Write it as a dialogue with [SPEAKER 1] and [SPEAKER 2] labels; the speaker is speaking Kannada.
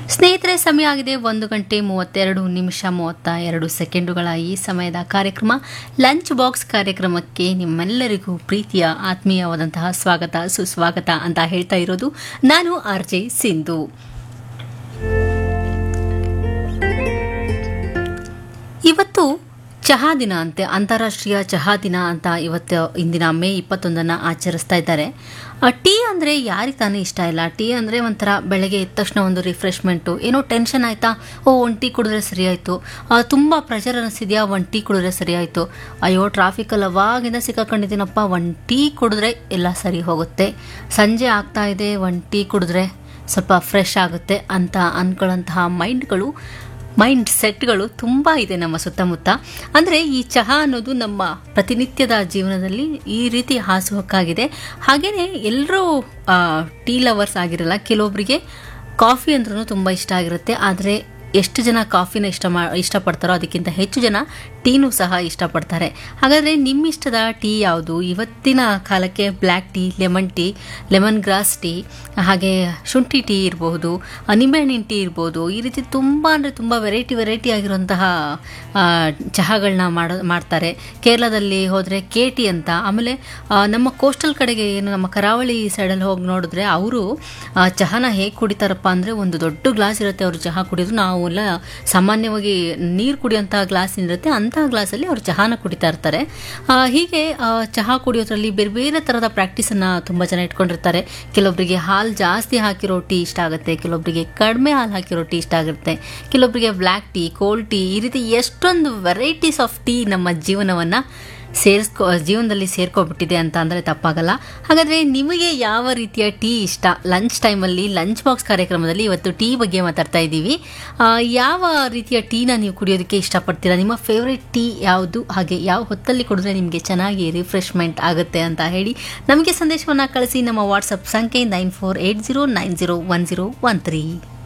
[SPEAKER 1] ಸ್ನೇಹಿತರೆ ಸಮಯ ಆಗಿದೆ ಒಂದು ಗಂಟೆ ಮೂವತ್ತೆರಡು ನಿಮಿಷ ಮೂವತ್ತ ಎರಡು ಸೆಕೆಂಡುಗಳ ಈ ಸಮಯದ ಕಾರ್ಯಕ್ರಮ ಲಂಚ್ ಬಾಕ್ಸ್ ಕಾರ್ಯಕ್ರಮಕ್ಕೆ ನಿಮ್ಮೆಲ್ಲರಿಗೂ ಪ್ರೀತಿಯ ಆತ್ಮೀಯವಾದಂತಹ ಸ್ವಾಗತ ಸುಸ್ವಾಗತ ಅಂತ ಹೇಳ್ತಾ ಇರೋದು ನಾನು ಆರ್ ಜೆ ಸಿಂಧು ಇವತ್ತು ಚಹಾ ದಿನ ಅಂತೆ ಅಂತಾರಾಷ್ಟ್ರೀಯ ಚಹಾ ದಿನ ಅಂತ ಇವತ್ತು ಇಂದಿನ ಮೇ ಇಪ್ಪತ್ತೊಂದನ್ನು ಆಚರಿಸ್ತಾ ಇದ್ದಾರೆ ಆ, ಟೀ ಅಂದರೆ ಯಾರಿಗೆ ತಾನೇ ಇಷ್ಟ ಇಲ್ಲ ಟೀ ಅಂದರೆ ಒಂಥರ ಬೆಳಗ್ಗೆ ಎದ್ದ ತಕ್ಷಣ ಒಂದು ರಿಫ್ರೆಶ್ಮೆಂಟು ಏನೋ ಟೆನ್ಷನ್ ಆಯಿತಾ ಓ ಒಂದು ಟೀ ಕುಡಿದ್ರೆ ಸರಿ ಆಯಿತು ತುಂಬ ಪ್ರೆಷರ್ ಅನಿಸಿದ್ಯಾ ಒಂದು ಟೀ ಕುಡಿದ್ರೆ ಸರಿ ಆಯಿತು ಅಯ್ಯೋ ಟ್ರಾಫಿಕಲ್ಲಿ ಅವಾಗಿಂದ ಸಿಕ್ಕಾಕೊಂಡಿದ್ದೀನಪ್ಪ ಒಂದು ಟೀ ಕುಡಿದ್ರೆ ಎಲ್ಲ ಸರಿ ಹೋಗುತ್ತೆ ಸಂಜೆ ಆಗ್ತಾ ಇದೆ ಒಂದು ಟೀ ಕುಡಿದ್ರೆ ಸ್ವಲ್ಪ ಫ್ರೆಶ್ ಆಗುತ್ತೆ ಅಂತ ಅಂದ್ಕೊಳ್ಳೋಂತಹ ಮೈಂಡ್ಗಳು ಮೈಂಡ್ ಸೆಟ್ಗಳು ತುಂಬ ಇದೆ ನಮ್ಮ ಸುತ್ತಮುತ್ತ ಅಂದರೆ ಈ ಚಹಾ ಅನ್ನೋದು ನಮ್ಮ ಪ್ರತಿನಿತ್ಯದ ಜೀವನದಲ್ಲಿ ಈ ರೀತಿ ಹಾಸುಹೊಕ್ಕಾಗಿದೆ ಹಾಗೆಯೇ ಎಲ್ಲರೂ ಟೀ ಲವರ್ಸ್ ಆಗಿರಲ್ಲ ಕೆಲವೊಬ್ಬರಿಗೆ ಕಾಫಿ ಅಂದ್ರೂ ತುಂಬ ಇಷ್ಟ ಆಗಿರುತ್ತೆ ಆದರೆ ಎಷ್ಟು ಜನ ಕಾಫಿನ ಇಷ್ಟ ಮಾ ಇಷ್ಟಪಡ್ತಾರೋ ಅದಕ್ಕಿಂತ ಹೆಚ್ಚು ಜನ ಟೀನೂ ಸಹ ಇಷ್ಟಪಡ್ತಾರೆ ಹಾಗಾದರೆ ನಿಮ್ಮ ಇಷ್ಟದ ಟೀ ಯಾವುದು ಇವತ್ತಿನ ಕಾಲಕ್ಕೆ black tea lemon tea lemongrass tea ಹಾಗೆ ಶುಂಠಿ ಟೀ ಇರಬಹುದು ನಿಂಬೆಹಣ್ಣಿನ ಟೀ ಇರ್ಬೋದು ಈ ರೀತಿ ತುಂಬ ಅಂದರೆ ತುಂಬ ವೆರೈಟಿ ವೆರೈಟಿ ಆಗಿರುವಂತಹ ಆ, ಚಹಾಗಳನ್ನ ಮಾಡೋ ಮಾಡ್ತಾರೆ ಕೇರಳದಲ್ಲಿ ಹೋದರೆ ಕೆ ಟಿ ಅಂತ ಆಮೇಲೆ ಆ, ನಮ್ಮ ಕೋಸ್ಟಲ್ ಕಡೆಗೆ ಏನು ನಮ್ಮ ಕರಾವಳಿ ಸೈಡಲ್ಲಿ ಹೋಗಿ ನೋಡಿದ್ರೆ ಅವರು ಚಹಾನ ಹೇಗೆ ಕುಡಿತಾರಪ್ಪ ಅಂದರೆ ಒಂದು ದೊಡ್ಡ ಗ್ಲಾಸ್ ಇರುತ್ತೆ ಅವರು ಚಹಾ ಕುಡಿಯೋದು ನಾವೆಲ್ಲ ಸಾಮಾನ್ಯವಾಗಿ ನೀರು ಕುಡಿಯೋಂಥ ಗ್ಲಾಸ್ ಇರುತ್ತೆ ಅಂತಹ ಗ್ಲಾಸಲ್ಲಿ ಅವರು ಚಹಾನ ಕುಡಿತಾ ಇರ್ತಾರೆ ಆ, ಹೀಗೆ ಆ, ಚಹಾ ಕುಡಿಯೋದ್ರಲ್ಲಿ ಬೇರೆ ಬೇರೆ ಥರದ ಪ್ರಾಕ್ಟೀಸನ್ನು ತುಂಬ ಜನ ಇಟ್ಕೊಂಡಿರ್ತಾರೆ ಕೆಲವೊಬ್ಬರಿಗೆ ಹಾಲು ಜಾಸ್ತಿ ಹಾಕಿರೋ ಟೀ ಇಷ್ಟ ಆಗುತ್ತೆ ಕೆಲವೊಬ್ಬರಿಗೆ ಕಡಿಮೆ ಹಾಲು ಹಾಕಿರೋ ಟೀ ಇಷ್ಟ ಆಗುತ್ತೆ ಕೆಲವೊಬ್ಬರಿಗೆ ಬ್ಲ್ಯಾಕ್ ಟೀ ಕೋಲ್ಡ್ ಟೀ ಈ ರೀತಿ ಎಷ್ಟೊಂದು ವೆರೈಟೀಸ್ ಆಫ್ ಟೀ ನಮ್ಮ ಜೀವನವನ್ನು ಸೇರಿಸ್ಕೊ ಜೀವನದಲ್ಲಿ ಸೇರ್ಕೊಬಿಟ್ಟಿದೆ ಅಂತ ಅಂದರೆ ತಪ್ಪಾಗಲ್ಲ ಹಾಗಾದರೆ ನಿಮಗೆ ಯಾವ ರೀತಿಯ ಟೀ ಇಷ್ಟ ಲಂಚ್ ಟೈಮಲ್ಲಿ ಲಂಚ್ ಬಾಕ್ಸ್ ಕಾರ್ಯಕ್ರಮದಲ್ಲಿ ಇವತ್ತು ಟೀ ಬಗ್ಗೆ ಮಾತಾಡ್ತಾ ಇದ್ದೀವಿ ಆ, ಯಾವ ರೀತಿಯ ಟೀನ ನೀವು ಕುಡಿಯೋದಕ್ಕೆ ಇಷ್ಟಪಡ್ತೀರಾ ನಿಮ್ಮ ಫೇವ್ರೆಟ್ ಟೀ ಯಾವುದು ಹಾಗೆ ಯಾವ ಹೊತ್ತಲ್ಲಿ ಕುಡಿದ್ರೆ ನಿಮಗೆ ಚೆನ್ನಾಗಿ ರಿಫ್ರೆಶ್ಮೆಂಟ್ ಆಗುತ್ತೆ ಅಂತ ಹೇಳಿ ನಮಗೆ ಸಂದೇಶವನ್ನು ಕಳಿಸಿ ನಮ್ಮ ವಾಟ್ಸಪ್ ಸಂಖ್ಯೆ nine four eight zero nine zero one zero one three